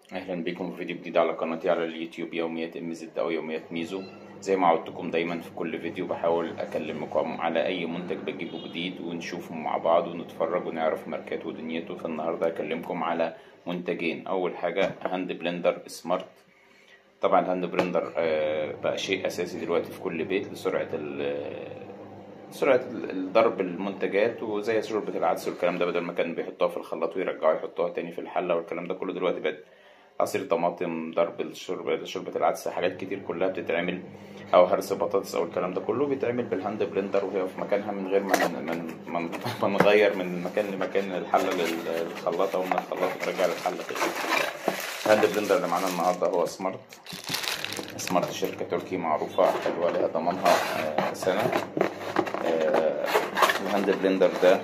اهلا بكم في فيديو جديد على قناتي على اليوتيوب يوميات ام زد او يوميات ميزو زي ما عودتكم دايما في كل فيديو بحاول اكلمكم على اي منتج بجيبه جديد ونشوفه مع بعض ونتفرج ونعرف ماركاته ودنيته فالنهارده هكلمكم على منتجين اول حاجه هاند بلندر سمارت طبعا الهاند بلندر آه، بقى شيء اساسي دلوقتي في كل بيت لسرعه ال- سرعة ضرب المنتجات وزي شوربة العدس والكلام ده بدل ما كان بيحطوها في الخلاط ويرجعوا يحطوها تاني في الحلة والكلام ده كله دلوقتي بقت عصير طماطم ضرب الشوربة شوربة العدس حاجات كتير كلها بتتعمل أو هرس بطاطس أو الكلام ده كله بيتعمل بالهاند بلندر وهي في مكانها من غير ما من من من ما نغير من مكان لمكان الحلة لل- للخلاطة ومن الخلاطة نرجع للحلة تاني الهاند بلندر اللي معانا النهاردة هو سمارت سمارت شركة تركي معروفة حلوة لها ضمانها آه، سنة آه، الهاند بلندر ده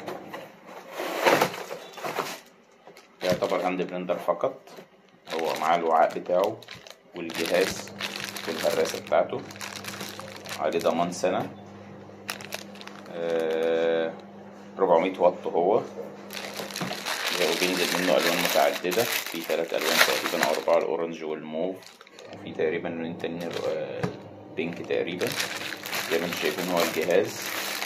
يعتبر هاند بلندر فقط هو معاه الوعاء بتاعه والجهاز والهراسة بتاعته عليه ضمان سنة آه، 400 واط هو وبينزل منه ألوان متعددة في ثلاث ألوان تقريبا أو أربعة الأورنج والموف وفي تقريبا لون تاني آه، بينك تقريبا زي ما انتم شايفين هو الجهاز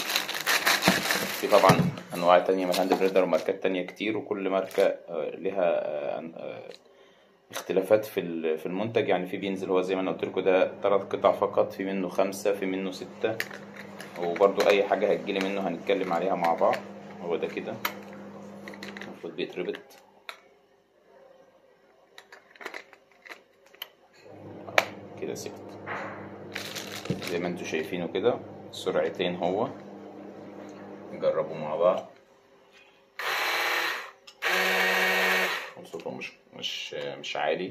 في طبعا انواع تانية من الهاند بلندر وماركات تانية كتير وكل ماركة آه، لها آه، آه، اختلافات في ال- في المنتج يعني في بينزل هو زي ما انا قلت لكم ده ثلاث قطع فقط في منه خمسة في منه ستة وبرضو اي حاجة هتجيلي منه هنتكلم عليها مع بعض هو ده كده المفروض بيتربط كده ثبت زي ما انتوا شايفينه كده سرعتين هو نجربه مع بعض صوته مش مش مش عالي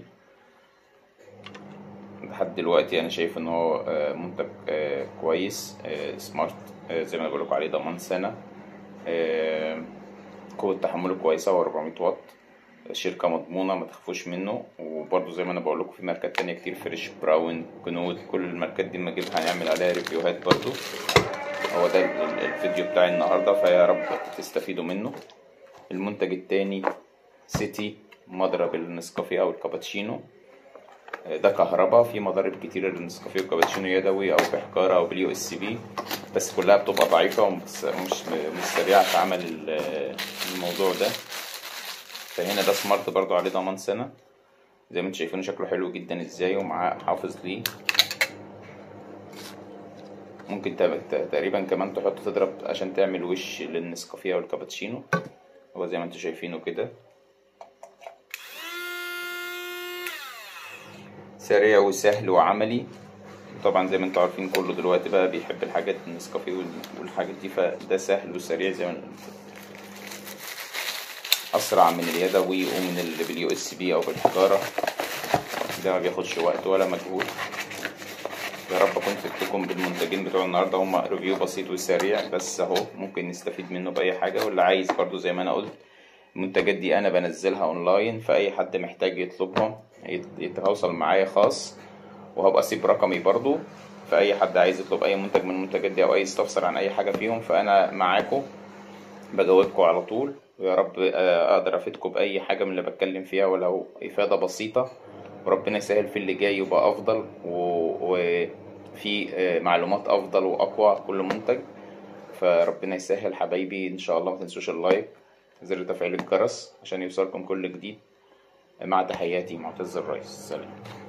لحد دلوقتي انا شايف ان هو آه، منتج آه، كويس آه، سمارت آه، زي ما انا بقولك عليه ضمان سنة آه، قوة تحمله كويسة و400 واط شركة مضمونة ما تخافوش منه وبرضه زي ما انا بقول لكم في ماركات تانية كتير فريش براون كنود كل الماركات دي ما اجيبها هنعمل عليها ريفيوهات برضه هو ده ال- ال- الفيديو بتاعي النهاردة فيا رب تستفيدوا منه المنتج التاني سيتي مضرب النسكافيه او الكابتشينو ده كهرباء في مضارب كتيرة للنسكافيه والكابتشينو يدوي او بحجارة او باليو اس بي بس كلها بتبقى ضعيفة ومش مش مش سريعة في عمل ال- الموضوع ده فهنا ده سمارت برضو عليه ضمان سنة زي ما انتم شايفينه شكله حلو جدا ازاي ومعاه حافظ ليه ممكن ت- ت- تقريبا كمان تحط تضرب عشان تعمل وش للنسكافيه والكابتشينو هو زي ما انتم شايفينه كده سريع وسهل وعملي طبعا زي ما انتم عارفين كله دلوقتي بقى بيحب الحاجات النسكافيه وال- والحاجات دي فده سهل وسريع زي ما اسرع من اليدوي ومن اللي باليو اس بي او بالحجاره ده ما بياخدش وقت ولا مجهود يا رب اكون فدتكم بالمنتجين بتوع النهارده هما ريفيو بسيط وسريع بس اهو ممكن نستفيد منه باي حاجه واللي عايز برضو زي ما انا قلت المنتجات دي انا بنزلها اونلاين فاي حد محتاج يطلبها يت- يتواصل معايا خاص وهبقى اسيب رقمي برضو فاي حد عايز يطلب اي منتج من المنتجات دي او اي يستفسر عن اي حاجه فيهم فانا معاكم بجاوبكم على طول ويا رب آه، اقدر افيدكم باي حاجه من اللي بتكلم فيها ولو افاده بسيطه وربنا يسهل في اللي جاي يبقى افضل و- وفي آه، معلومات افضل واقوى كل منتج فربنا يسهل حبايبي ان شاء الله ما تنسوش اللايك زر تفعيل الجرس عشان يوصلكم كل جديد مع تحياتي معتز الرئيس سلام